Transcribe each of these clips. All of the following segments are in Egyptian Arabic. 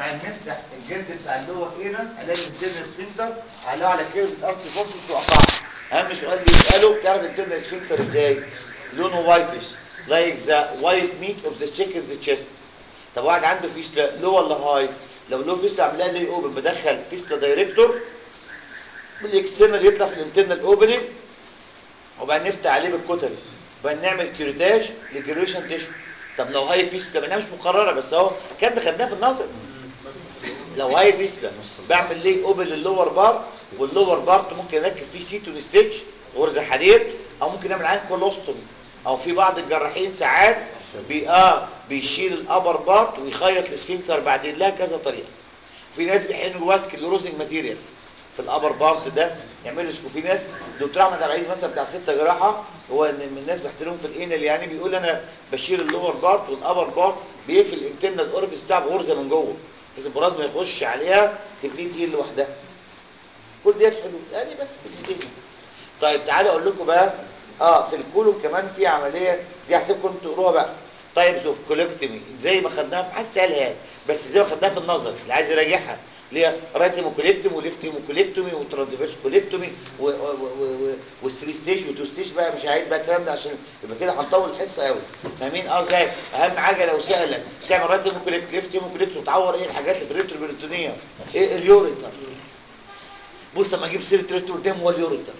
وبعدين نفتح الجلد بتاع اللور اينس الاقي الانترنال سفنكتر عليه على كيرف ارتي فورسس وقطع اهم سؤال بيساله بتعرف الانترنال سفنكتر ازاي لونه وايتش لايك ذا وايت ميت اوف ذا تشيكن ذا تشيست طب واحد عنده فيستلا لو ولا هاي لو لو فيستلا عاملها لي اوبن بدخل فيستلا دايركتور بالاكسترنال يطلع في الانترنال اوبننج وبعدين نفتح عليه بالكتل وبعدين نعمل كيوريتاج لجريشن تيشو طب لو هاي فيستلا منها مش مقرره بس اهو كان خدناه في النظر لو هاي فيستلا بعمل ليه اوبن للور بار واللور بارت ممكن اركب فيه سيتون ستيتش غرز حديد او ممكن اعمل عين كولوستومي او في بعض الجراحين ساعات بي اه بيشيل الابر بارت ويخيط السفنكتر بعدين لها كذا طريقه في ناس بيحقنوا جواه سكليروزنج ماتيريال في الابر بارت ده يعملوا سكو في ناس دكتور احمد عبد العزيز مثلا بتاع ستة جراحه هو ان من الناس بيحترمهم في الانال يعني بيقول انا بشيل اللور بارت والابر بارت بيقفل الانترنال اورفيس بتاع بغرزه من جوه بحيث البراز ما يخش عليها تبتدي تهيل لوحدها كل ديت حلول ادي بس بتنتهي طيب تعالى اقول لكم بقى اه في الكولوم كمان في عمليه دي هسيبكم تقروها بقى طيب شوف كولكتومي زي ما خدناها في حاسس سهلها بس زي ما خدناها في النظر اللي عايز يراجعها اللي هي رايت هيموكوليكتومي وليفت هيموكوليكتومي وترانسفيرس كوليكتومي والثري ستيج وتو ستيج بقى مش هعيد بقى الكلام ده عشان يبقى كده هنطول الحصه قوي فاهمين اه ازاي اهم حاجه لو سالك تعمل رايت هيموكوليكت ليفت هيموكوليكت وتعور ايه الحاجات اللي في الريتروبريتونيه ايه اليوريتر بص اما اجيب سيره ريترو قدام هو اليوريتر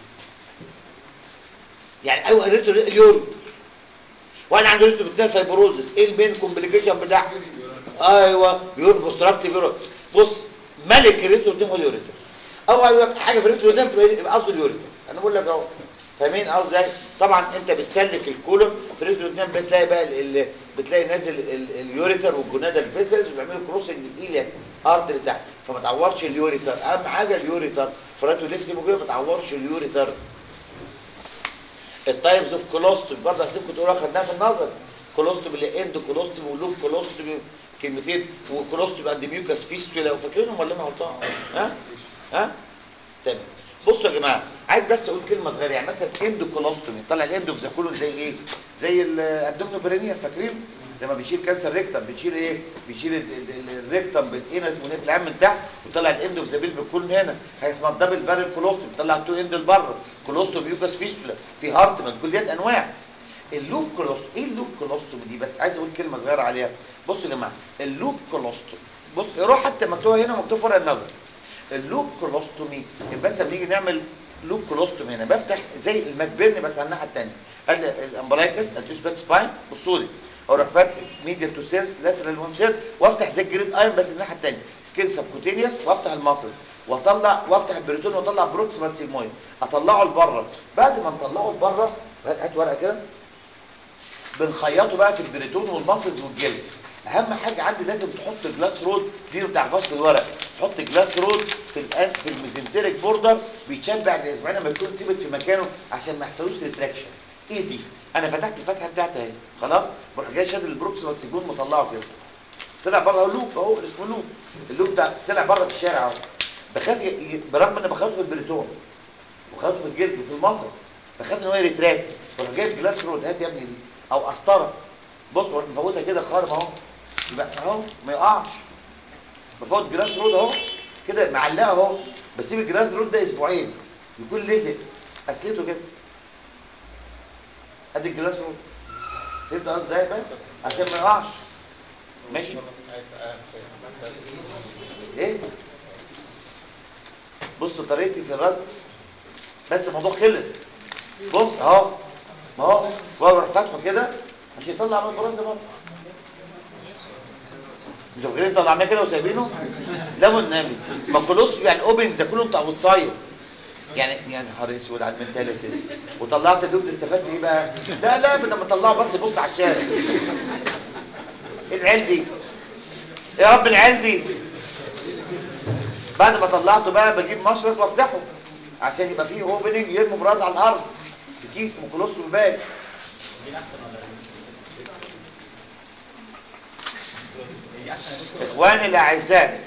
يعني ايوه الريترو اليوريتر وانا عندي ريترو بتاع فايبروزس ايه المين كومبليكيشن بتاعها ايوه يور بوستراكتيف يوريتر بص ملك الريترو قدام هو اليوريتر اول حاجه في الريترو قدام تبقى يبقى قصده اليوريتر انا بقول لك اهو فاهمين اه ازاي طبعا انت بتسلك الكولون في الريترو قدام بتلاقي بقى ال ال بتلاقي نازل ال اليوريتر والجونادال فيسلز وبيعملوا كروسنج الايلياك ارتري تحت فما تعورش اليوريتر اهم حاجه اليوريتر فراتو ليفت موجود ما تعورش اليوريتر التايبز اوف كولوستومي برضه هسيبكم تقولوا خدناها في النظر كولوستومي اللي اند كولوستومي ولوب كولوستومي كلمتين وكولوستومي اند ميوكاس فيستولا وفاكرينهم ولا انا غلطان ها ها تمام بصوا يا جماعه عايز بس اقول كلمه صغيره يعني مثلا اندو كولوستومي طلع الاندو في زكولون زي ايه زي الابدومينو برينيال فاكرين لما بنشيل كانسر ريكتم بنشيل ايه بنشيل الريكتم بالانس والنيف العام من تحت وطلع الاندو في زبيل بالكولون هنا هي اسمها الدبل بارل كولوستومي طلع تو اند لبره كولوستومي ميوكاس فيستولا في هارتمان كل ديت انواع اللوب كولوستومي ايه اللوب كولوستومي دي بس عايز اقول كلمه صغيره عليها بصوا يا جماعه اللوب كولوستومي بص روح حتى مكتوبه هنا مكتوب فرق النظر اللوب كولوستومي بس لما نيجي نعمل لوب كولوستومي هنا بفتح زي المكبرن بس على الناحيه الثانيه الامبرايكس التوسبات سباين بصوا لي اروح فاتح ميديال تو سيل لاترال وان سيل وافتح زي الجريد ايرون بس الناحيه الثانيه سكين سبكوتينيوس وافتح الماسلز واطلع وافتح البريتون واطلع بروكسيمال سيجمويد اطلعه لبره بعد ما نطلعه لبره هات ورقه كده بنخيطه بقى في البريتون والماسلز والجلد اهم حاجه عندي لازم تحط جلاس رود دي ما بتعرفهاش في الورق حط جلاس رود في الان في الميزنتريك بوردر بيتشال بعد اسبوعين لما يكون ثابت في مكانه عشان ما يحصلوش ريتراكشن ايه دي انا فتحت الفتحه بتاعتي اهي خلاص بروح جاي شادد البروكسيمال سيجون مطلعه كده طلع بره اللوب اهو اسمه لوب اللوب ده طلع بره في الشارع اهو بخاف ي... برغم ان بخاف في البريتون وخاف في الجلد وفي المصل بخاف ان هو يريتراكت بروح جايب جلاس رود هات يا ابني دي او قسطره بص بروح مفوتها كده خارم اهو يبقى اهو ما يقعش بفوت جلاس رود اهو كده معلقه اهو بسيب الجلاس رود ده اسبوعين يكون لزق اسلته كده ادي الجلاس رود فهمت قصدي ازاي بس عشان ما يقعش ماشي ايه بص طريقتي في الرد بس الموضوع خلص بص اهو ما هو واروح فاتحه كده عشان يطلع من البراز ده بره انتوا فاكرين طلعناه كده وسايبينه لا والنبي ما كلوس يعني الاوبن ذا كله بتاع وتصاير يعني يعني نهار اسود على المنتاليتي وطلعت اللوب استفدت ايه بقى لا لا بدل ما اطلعه بس بص على الشارع ايه العيال دي يا رب العيال دي بعد ما طلعته بقى بجيب مشرط وافتحه عشان يبقى فيه اوبننج يرموا براز على الارض في كيس مكلوستو بال اخواني الاعزاء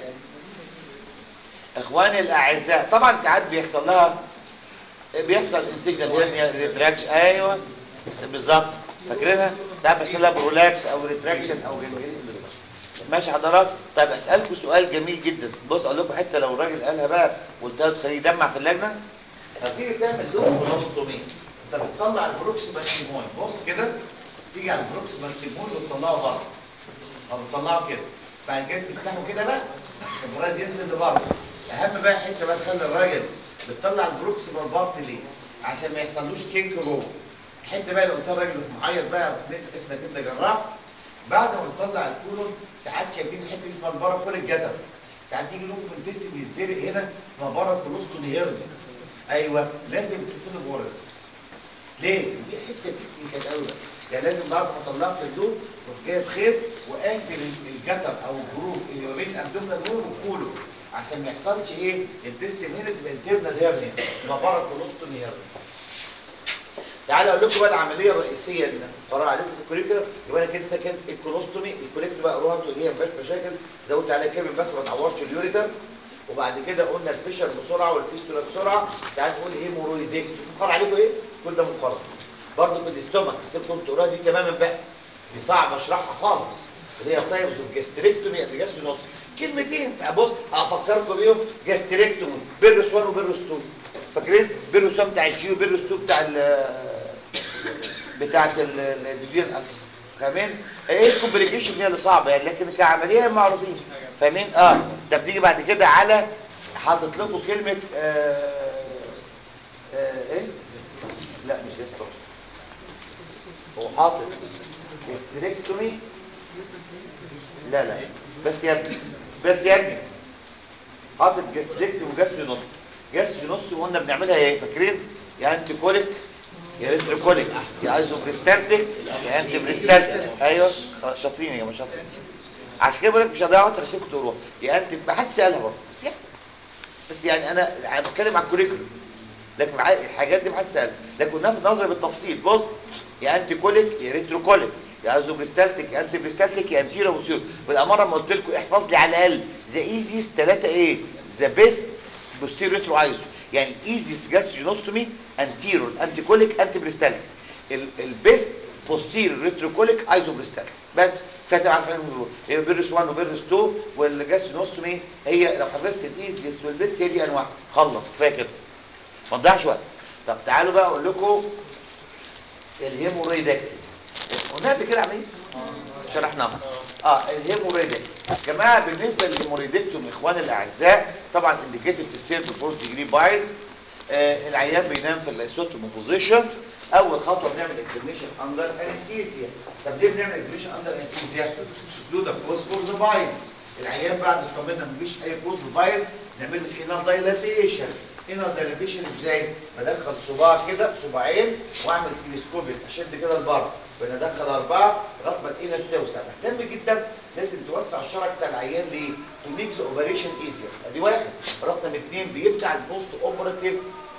اخواني الاعزاء طبعا ساعات بيحصل لها بيحصل انسجنال هيرنيا ريتراكش ايوه بالظبط فاكرينها ساعات بيحصل لها برولابس او ريتراكشن او جنجرين ماشي حضرات طيب اسالكم سؤال جميل جدا بص اقول لكم حته لو الراجل قالها بقى وقلت له تخليه يدمع في اللجنه هتيجي تعمل لوب كولوستومي انت بتطلع البروكسيمال سيمون بص كده تيجي على البروكسيمال سيمون وتطلعه بره او تطلعه كده بعد كده تفتحه كده بقى عشان البراز ينزل لبره اهم بقى حته بقى تخلي الراجل بتطلع البروكسيمال بارت ليه عشان ما يحصلوش كينك جوه الحته بقى اللي قلتها الراجل معيط بقى وحميت تحس انك انت جراح بعد ما تطلع الكولون ساعات شايفين حته اسمها الباراكوليك جدر ساعات يجي لهم في التست بيتزرق هنا اسمها باراكولوستومي هيرني ايوه لازم تقفل الغرز لازم دي حته تكنيكال قوي يعني لازم بعد ما طلعت اللوب تروح جايب خيط وقافل الجتر او الجروف اللي ما بين الابدومينال وول والكولون عشان ما يحصلش ايه الديستم هنا تبقى انترنال هيرنيا اسمها باراكولوستومي هيرنيا تعالى اقول لكم بقى العمليه الرئيسيه اللي قرار عليكم في الكوريكولا يبقى انا كده كانت الكولوستومي الكوليكت بقى قروها انتوا اللي هي ما فيهاش مشاكل زودت عليها كلمه بس ما تعورش اليوريتر وبعد كده قلنا الفيشر بسرعه والفيستولا بسرعه تعالى نقول هيمورويدكت مقرر عليكم ايه؟ كل ده مقرر برضه في الاستومك سيبكم تقراها دي تماما بقى دي صعب اشرحها خالص اللي هي طيب جاستريكتومي قد جاست نص كلمتين فبص افكركم بيهم جاستريكتومي بيروس 1 وبيروس 2 فاكرين بيروس 1 بتاع الجيو بيروس 2 بتاع ال بتاعت الديبير فاهمين ايه الكومبليكيشن هي اللي صعبه يعني لكن كعمليه معروفين فاهمين اه ده بتيجي بعد كده على حاطط لكم كلمه آه آه ايه لا مش جاستروس هو حاطط جاستريكتومي لا لا بس يا ابني بس يا ابني حاطط جاستريكتومي وجاسترينوس جاسترينوس وقلنا بنعملها ايه فاكرين يا انتي كوليك يا ريتروكوليك يا ايزوبريستالتيك يا انتي بريستالتيك ايوه خلاص شاطرين يا جماعه شاطرين عشان كده بقول لك مش هضيع وقت رسيبكم تقروها يا انتي ما حدش سالها برضه بس يعني بس يعني انا أنا بتكلم على الكوريكولم لكن مع- الحاجات دي ما حدش سالها لكن ناخد نظره بالتفصيل بص يا انتي كوليك يا ريتروكوليك يا ايزوبريستالتيك يا انتي بريستالتيك يا انتيرو وسيور بالاماره ما قلت لكم احفظ لي على الاقل ذا ايزيست ثلاثه ايه ذا بيست بوستيرو ريترو ايزو يعني ايزيست جاسترينوستومي انتيرو انتيكوليك انتي بريستالتيك البيست بوستيرو ريتروكوليك ايزو بريستالتيك بس فاتبع عارفين دول هي بيرس 1 وبيرس 2 والجاسترينوستومي هي لو حفظت الايزيست والبيست هي دي انواع خلص كفايه كده ما تضيعش وقت طب تعالوا بقى اقول لكم الهيموريدكتومي قلنا قبل كده عمليه شرحناها اه الهيموريدكتومي يا جماعه بالنسبه للهيموريدكتومي اخواني الاعزاء طبعا انديكيتيف في السيرت فورس ديجري بايلز آه العيان بينام في الايسوتوم بوزيشن اول خطوه بنعمل اكزاميشن اندر انستيزيا طب ليه بنعمل اكزاميشن اندر انستيزيا سكلود كوز فور ذا بايلز العيان بعد اطمنا مفيش اي كوز بايلز نعمل له انر دايلاتيشن انر دايلاتيشن ازاي بدخل صباع كده صباعين واعمل تلسكوبيك اشد كده لبره بندخل اربعه لغايه ما الانس توسع مهتم جدا لازم توسع الشرج بتاع العيان ليه؟ تو ميك ذا اوبريشن ايزير ادي واحد رقم اثنين بيمنع البوست اوبراتيف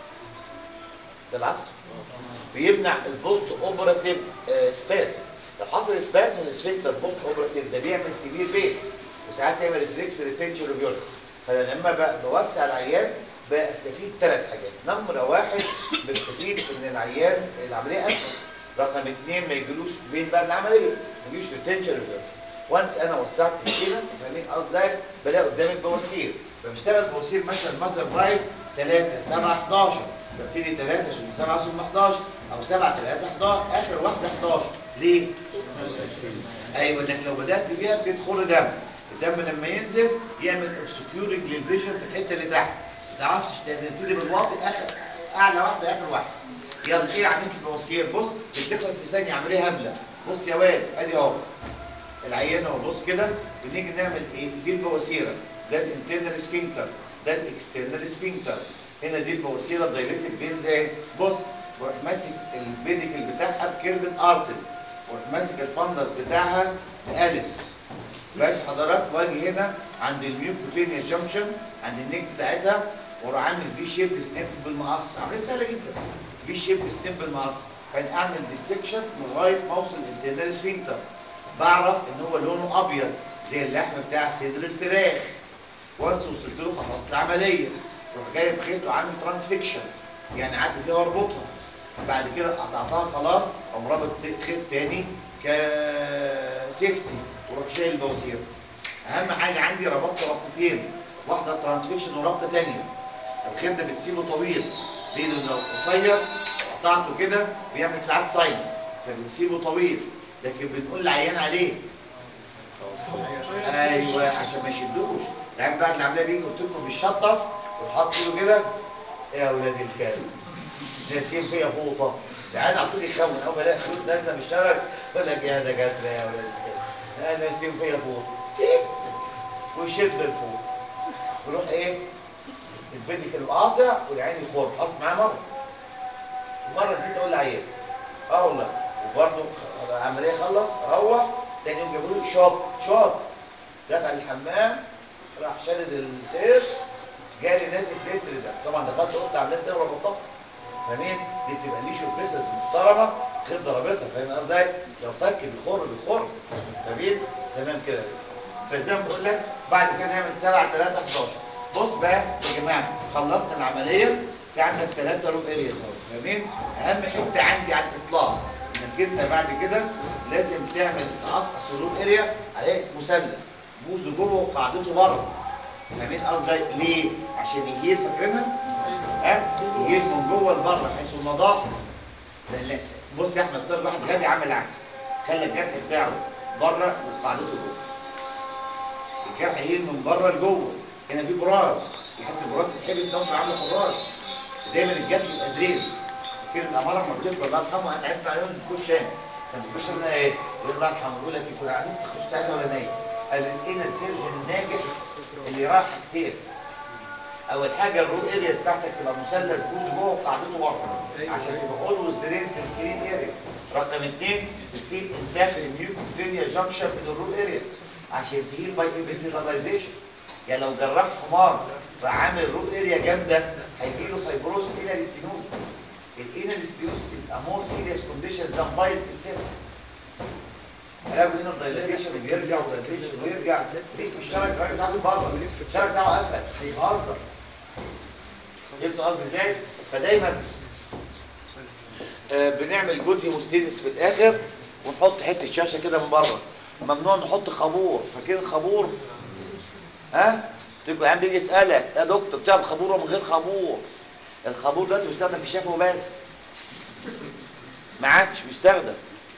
ده العصر بيمنع البوست اوبراتيف سبازم لو حصل سبازم الاسفنكتر بوست اوبراتيف ده بيعمل سيفير بين وساعات يعمل ريفلكس ريتنشن ريفيولس فلما ب- بوسع العيان بستفيد ثلاث حاجات نمرة واحد بستفيد ان العيان العمليه اسهل رقم اثنين ما يجيلوش بين بقى العمليه ما يجيلوش ريتنشن ريفيولس وانس انا وسعت الكينس فاهمين قصدي بلاقي قدامي البواسير بشتغل بواسير مثلا ماذر برايس 3 7 11 ببتدي 3 ثم 7 ثم 11 او 7 3 11 اخر واحده 11 ليه؟ ايوه انك لو بدات بيها بيدخل دم الدم لما ينزل يعمل اوبسكيورنج للفيجن في الحته اللي تحت ما تعرفش تبتدي بالواطي اخر اعلى واحده اخر واحده يلا ايه عمليه البواسير بص بتخلص في ثانيه عمليه هبله بص يا واد ادي اهو العيان اهو بص كده بنيجي نعمل ايه دي البواسيره ده الانترنال سفنكتر ده الاكسترنال سفنكتر هنا دي البواسيره الدايليتد فين زي بص وراح ماسك البيديكل بتاعها بكيرفت ارتل وراح ماسك الفندس بتاعها بأليس بس حضرات واجي هنا عند الميوكوتينيا جانكشن عند النيك بتاعتها واروح عامل في شيب سنيب بالمقص عمليه سهله جدا في شيب سنيب بالمقص بعدين اعمل ديسكشن لغايه ما اوصل الانترنال سفنكتر بعرف ان هو لونه ابيض زي اللحم بتاع صدر الفراخ وانس وصلت له خلصت العمليه روح جايب خيط وعامل ترانسفيكشن يعني عدي فيها واربطها بعد كده قطعتها خلاص اقوم رابط خيط تاني كسيفتي واروح شايل البواسير اهم حاجه عندي ربطت ربطتين واحده ترانسفيكشن وربطه ثانيه الخير ده بتسيبه طويل ليه لانه لو قصير قطعته كده بيعمل ساعات ساينس فبنسيبه طويل لكن بنقول للعيان عليه ايوه عشان ما يشدوش يعني بعد العمليه بيجي قلت لكم بيشطف ويحط ايده كده يا ولاد الكلب ناسيين فيا فوطه يعني على طول يخون اول ما يلاقي خيوط نازله من الشارع يقول لك يا ده جت يا ولاد الكلب انا ناسيين فيا فوطه تيك ويشد الفوط ويروح ايه البنك المقاطع والعين يخر حصل معاه مره ومره نسيت اقول لعيال اه والله وبرضه العمليه خلص روح تاني يوم جابوا له شوط شوط دخل الحمام راح شادد الخير جالي نازف لتر ده طبعا دخلت قلت عمليه زي وربطها فاهمين دي بتبقى ليش وبريسس محترمه خد ضربتها فاهم قصدي ازاي لو فك بيخر بيخر فاهمين تمام كده فزي ما بقول لك بعد كده نعمل 7 3 11 بص بقى يا جماعه خلصنا العمليه في عندك ثلاثه رو ارياز اهو فاهمين اهم حته عندي على الاطلاق انك انت بعد كده لازم تعمل تقصقص الرو اريا عليه مثلث بوزه جوه وقاعدته بره فاهمين قصدي ليه عشان يهيل فاكرينها ها يهيل من جوه لبره حيث النظافه لا لا بص يا احمد افترض واحد غبي عمل عكس خلى الجرح بتاعه بره وقاعدته جوه الجرح يهيل من بره لجوه هنا في براز في حته براز تتحبس لو انت عامله براز دايما الجرح يبقى دريد فاكر الاماره لما قلت لكم الله يرحمه انا عرفت عليهم الدكتور شامل كان الدكتور شامل ايه؟ يقول الله يرحمه يقول لك كنا قاعدين في تخصصات الاولانيه قال الانر سيرجن الناجح اللي راح حاجتين اول حاجه الرو ارياز بتاعتك تبقى مثلث بوز جوه وقاعدته بره عشان تبقى اولويز درينت الكلين اريا رقم اثنين تسيب انتاج الميوكوتينيا جانكشن من الرو ارياز عشان تهيل باي ايبيسيلادايزيشن يعني لو جربت حمار راح عامل رو اريا جامده هيجي له فايبروز انال ستينوز الانال ستينوز از ا مور سيريس كونديشن ذان بايلز اتسيلف علاج هنا الدايلاتيشن بيرجع ودايلاتيشن ويرجع ليك في الشرج الراجل ساعات بره الشرج بتاعه قفل هيهزر فهمت قصدي ازاي؟ فدايما آه بنعمل جود هيموستيزيس في الاخر ونحط حته شاشه كده من بره ممنوع نحط خابور فاكرين خابور ها تبقى عم بيجي يسالك يا دكتور بتعمل خابور ومن غير خابور الخابور دلوقتي بيستخدم في شفه وبس ما عادش بيستخدم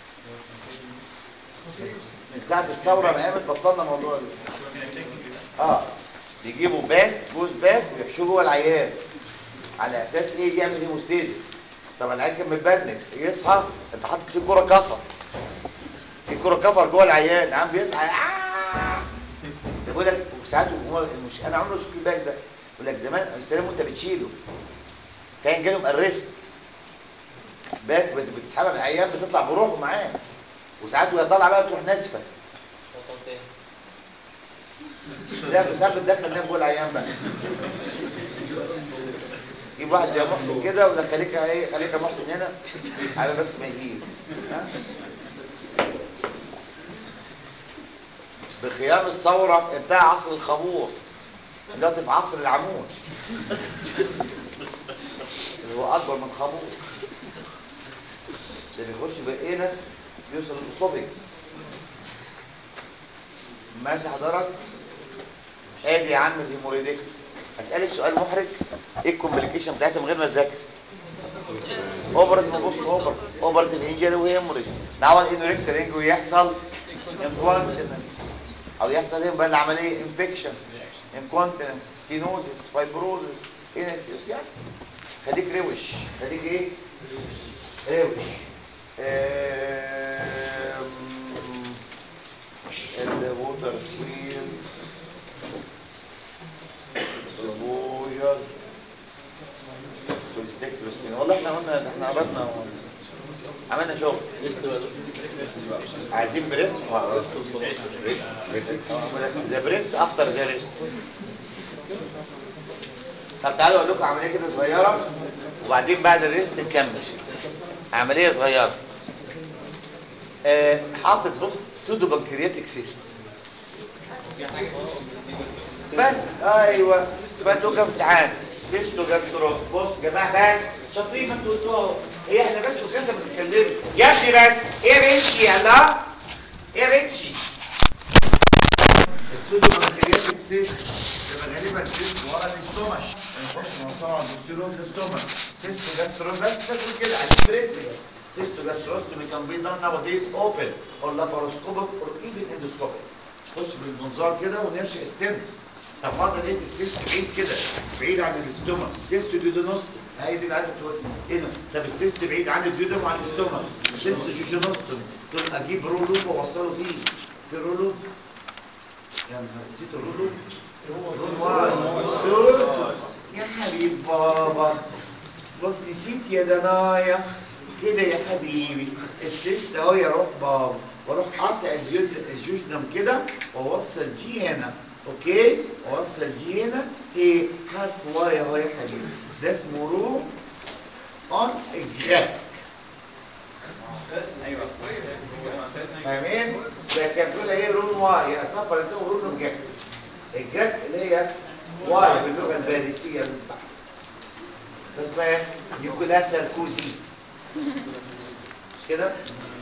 من ساعه الثوره ما قامت بطلنا موضوع ال- اه بيجيبوا باك جوز باك ويحشوه جوه العيان على اساس ايه يعمل هيموستيزيس طب العيان كان متبنج يصحى انت حاطط فيه كوره كفر في كوره كفر جوه العيان عم بيصحى آه! بيقول لك وساعات هو مش انا عمري ما شفت الباك ده يقول لك زمان السلام وانت بتشيله كان جالهم ارست باك بت- بتسحبها من العيان بتطلع بروحه معاه وساعات وهي طالعه بقى تروح ناسفه لا ساعات بتدخل نام جوه العيان بقى جيب واحد زي محسن كده ولا خليك ايه خليك يا محسن هنا على بس ما يجيب ها؟ بقيام الثورة انتهى عصر الخمور دلوقتي في عصر العمود اللي هو أكبر من خمور اللي بيخش بالإنس بيوصل للأسوفيكس ماشي حضرتك ادي يا عم الهيموريديك اسالك سؤال محرج ايه الكومبليكيشن بتاعتها من غير ما تذاكر اوبرتيف بوست اوبرتيف اوبرتيف انجري وهيموريج نعمل انوريكترينج ويحصل انكونتيننس او يحصل ايه بقى العمليه انفكشن انكونتيننس ستينوزس فايبروزس انسيوس يعني خليك روش خليك ايه روش آم، الووتر سويل البوجر والستكتروسبين والله احنا قلنا احنا قربنا عملنا شغل ليست بقى دكتور عايزين بريست لسه وصلنا ذا بريست افتر ذا ريست طب تعالوا اقول لكم عمليه كده صغيره وبعدين بعد الريست نكمل عمليه صغيره آه حاطط بص سودو بنكرياتيك سيست بس ايوه بس هو كان امتحان سيستو جاسترو بص يا جماعه بس شاطرين ما انتوا قلتوها اهو هي احنا بس وكده بنتكلم يا ابني بس ايه يا بنتي الله ايه يا بنتي السودو سيست يبقى غالبا سيست ورا الاستومش نخش موضوع بوستيريور ستومش سيست جاسترو بس فاكر كده على البريتسيا سيستو جاستروستومي كان بي دان nowadays open or laparoscopic or even endoscopic خش بالمنظار كده ونرشق ستنت طب فاضل ايه السيست بعيد كده بعيد عن الاستومك سيست ديودونوستوم هي دي اللي عايزه تقول هنا طب السيست بعيد عن الديودوم وعن الاستومك سيست جيجونوستوم دول اجيب رولوب واوصله فيه في رولوب يا نهار نسيت الرولوب رول واحد دول يا حبيب بابا بص نسيت يا دنايا كده يا حبيبي السيست اهو يا روح بابا واروح قاطع الجيود- الجوجنم كده واوصل جي هنا اوكي واوصل جي هنا ايه حرف واي اهو يا حبيبي ده اسمه رو اون جراك فاهمين؟ ده كان بيقول ايه رون واي يا اصلا فرنساوي رون جاك الجاك اللي هي واي باللغه الفارسيه من تحت فاسمها ايه؟ نيكولا ساركوزي مش كده؟